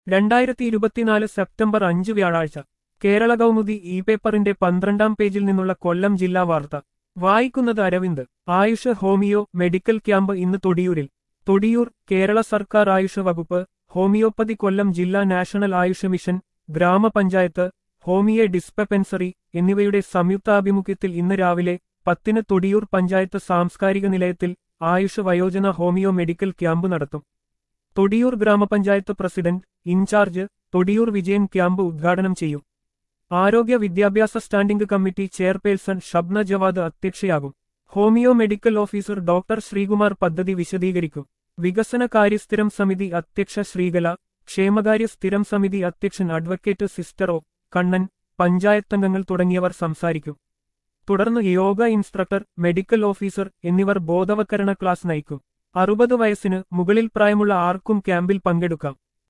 രണ്ടായിരത്തി ഇരുപത്തിനാല് സെപ്റ്റംബർ അഞ്ച് വ്യാഴാഴ്ച കേരള കൗമുദി ഇ പേപ്പറിന്റെ പന്ത്രണ്ടാം പേജിൽ നിന്നുള്ള കൊല്ലം ജില്ലാ വാർത്ത വായിക്കുന്നത് Aravind Ayush homeo medical camp ഇന്ന് തൊടിയൂരിൽ തൊടിയൂർ കേരള സർക്കാർ ആയുഷ് വകുപ്പ് ഹോമിയോപ്പതി കൊല്ലം ജില്ലാ നാഷണൽ ആയുഷ് മിഷൻ ഗ്രാമപഞ്ചായത്ത് ഹോമിയോ ഡിസ്പെൻസറി എന്നിവയുടെ സംയുക്താഭിമുഖ്യത്തിൽ ഇന്ന് രാവിലെ പത്തിന് തൊടിയൂർ പഞ്ചായത്ത് സാംസ്കാരിക നിലയത്തിൽ ആയുഷ് വയോജന ഹോമിയോ മെഡിക്കൽ ക്യാമ്പ് നടത്തും തൊടിയൂർ ഗ്രാമപഞ്ചായത്ത് president in charge Thodiyoor Vijayan camp ഉദ്ഘാടനം ചെയ്യും ആരോഗ്യ വിദ്യാഭ്യാസ standing committee chairperson Shabna Jawad അധ്യക്ഷയാകും homeo medical officer doctor Sreekumar പദ്ധതി വിശദീകരിക്കും വികസന കാര്യസ്ഥിരം സമിതി അധ്യക്ഷ ശ്രീകല ക്ഷേമകാര്യ സ്ഥിരം സമിതി അധ്യക്ഷൻ അഡ്വക്കേറ്റ് സിസ്റ്ററോ കണ്ണൻ പഞ്ചായത്തംഗങ്ങൾ തുടങ്ങിയവർ സംസാരിക്കും തുടർന്ന് യോഗ ഇൻസ്ട്രക്ടർ മെഡിക്കൽ ഓഫീസർ എന്നിവർ ബോധവൽക്കരണ ക്ലാസ് നയിക്കും അറുപത് വയസ്സിന് മുകളിൽ പ്രായമുള്ള ആർക്കും ക്യാമ്പിൽ പങ്കെടുക്കാം